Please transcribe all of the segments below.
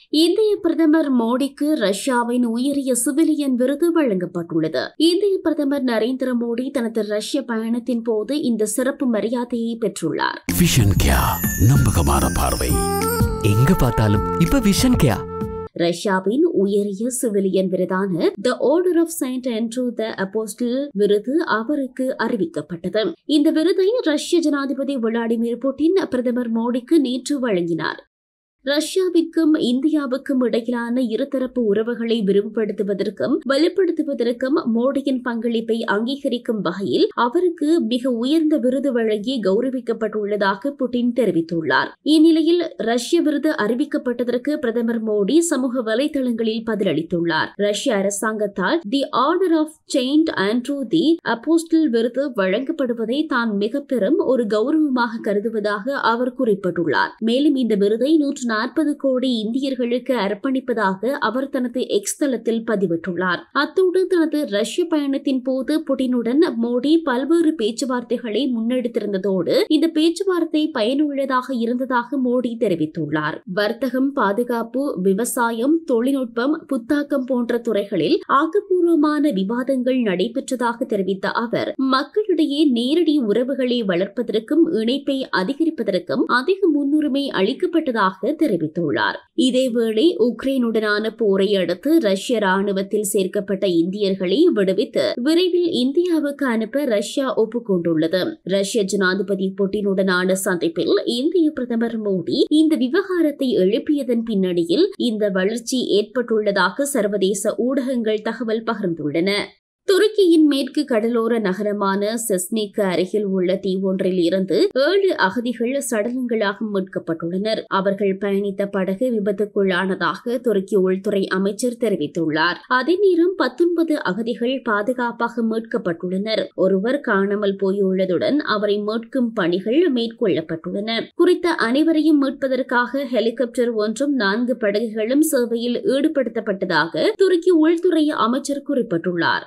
இந்திய பிரதமர் மோடிக்கு ரஷ்யாவின் உயரிய சிவிலியன் விருது வழங்கப்பட்டுள்ளது இந்திய பிரதமர் நரேந்திர மோடி தனது ரஷ்ய பயணத்தின் போது இந்த சிறப்பு மரியாதையை பெற்றுள்ளார் விஷன் கியா நம்பகமான பார்வை எங்க பார்த்தாலும் இப்ப விஷன் கேயா ரஷ்யாவின் உயரிய சிவிலியன் விருதான the Order of Saint Andrew the Apostle விருது அவருக்கு அறிவிக்கப்பட்டது இந்த விருதை ரஷ்ய ஜனாதிபதி விளாடிமிர் புட்டின் பிரதமர் மோடிக்கு நேற்று வழங்கினார் ரஷ்யாவிற்கும் இந்தியாவுக்கும் இடையிலான இருதரப்பு உறவுகளை விரிவுபடுத்துவதற்கும் வலுப்படுத்துவதற்கும் மோடியின் பங்களிப்பை அங்கீகரிக்கும் வகையில் அவருக்கு மிக உயர்ந்த விருது வழங்கி கௌரவிக்கப்பட்டுள்ளதாக புட்டின் தெரிவித்துள்ளார் இந்நிலையில் ரஷ்ய விருது அறிவிக்கப்பட்டதற்கு பிரதமர் மோடி சமூக வலைதளங்களில் பதிலளித்துள்ளார் ரஷ்ய அரசாங்கத்தால் the Order of Saint Andrew the Apostle விருது வழங்கப்படுவதை தான் மிக பெரும் ஒரு கௌரவமாக கருதுவதாக அவர் குறிப்பிட்டுள்ளார் மேலும் இந்த விருதை நூற்று நாற்பது கோடி இந்தியர்களுக்கு அர்ப்பணிப்பதாக அவர் தனது எக்ஸ் தளத்தில் பதிவிட்டுள்ளார் அத்தோடு தனது ரஷ்ய பயணத்தின் போது புட்டினுடன் மோடி பல்வேறு பேச்சுவார்த்தைகளை முன்னெடுத்திருந்ததோடு இந்த பேச்சுவார்த்தை பயனுள்ளதாக இருந்ததாக மோடி தெரிவித்துள்ளார் வர்த்தகம் பாதுகாப்பு விவசாயம் தொழில்நுட்பம் புத்தாக்கம் போன்ற துறைகளில் ஆக்கப்பூர்வமான விவாதங்கள் நடைபெற்றதாக தெரிவித்த அவர் மக்களிடையே நேரடி உறவுகளை வளர்ப்பதற்கும் இணைப்பை அதிகரிப்பதற்கும் அதிக முன்னுரிமை அளிக்கப்பட்டதாக தெரிவித்துள்ளார் இதேவேளை உக்ரைனுடனான போரை அடுத்து ரஷ்ய ராணுவத்தில் சேர்க்கப்பட்ட இந்தியர்களை விடுவித்து விரைவில் இந்தியாவுக்கு அனுப்ப ரஷ்யா ஒப்புக்கொண்டுள்ளது ரஷ்ய ஜனாதிபதி புட்டினுடனான சந்திப்பில் இந்திய பிரதமர் மோடி இந்த விவகாரத்தை எழுப்பியதன் பின்னணியில் இந்த வளர்ச்சி ஏற்பட்டுள்ளதாக சர்வதேச ஊடகங்கள் தகவல் பகிர்ந்துள்ளன துருக்கியின் மேற்கு கடலோர நகரமான செஸ்னிக்கு அருகில் உள்ள தீவொன்றில் இருந்து ஏழு அகதிகள் சடலங்களாக மீட்கப்பட்டுள்ளனர் அவர்கள் பயணித்த படகு விபத்துக்குள்ளானதாக துருக்கி உள்துறை அமைச்சர் தெரிவித்துள்ளார் அதே நேரம் பத்தொன்பது அகதிகள் பாதுகாப்பாக மீட்கப்பட்டுள்ளனர் ஒருவர் காணாமல் போயுள்ளதுடன் அவரை மீட்கும் பணிகள் மேற்கொள்ளப்பட்டுள்ளன குறித்த அனைவரையும் மீட்பதற்காக ஹெலிகாப்டர் ஒன்றும் நான்கு படகுகளும் சேவையில் ஈடுபடுத்தப்பட்டதாக துருக்கி உள்துறை அமைச்சர் குறிப்பிட்டுள்ளார்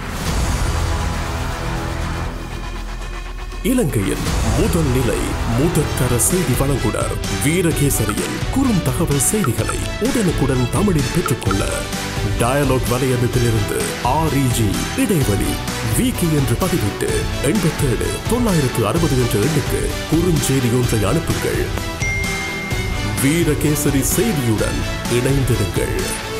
இலங்கையின் முதல் நிலை முதற்கர செய்தி வழங்குனர் வீரகேசரியின் குறும் தகவல் செய்திகளை உடனுக்குடன் தமிழில் பெற்றுக்கொள்ள டயலாக் வலையமைப்பிலிருந்து ஆர்இஜி இடைவெளி விகி என்று பதிவிட்டு எண்பத்தேழு தொள்ளாயிரத்து அறுபது என்ற எண்ணுக்கு குறுஞ்செய்தி ஒன்றை அனுப்புங்கள் வீரகேசரி செய்தியுடன் இணைந்திருங்கள்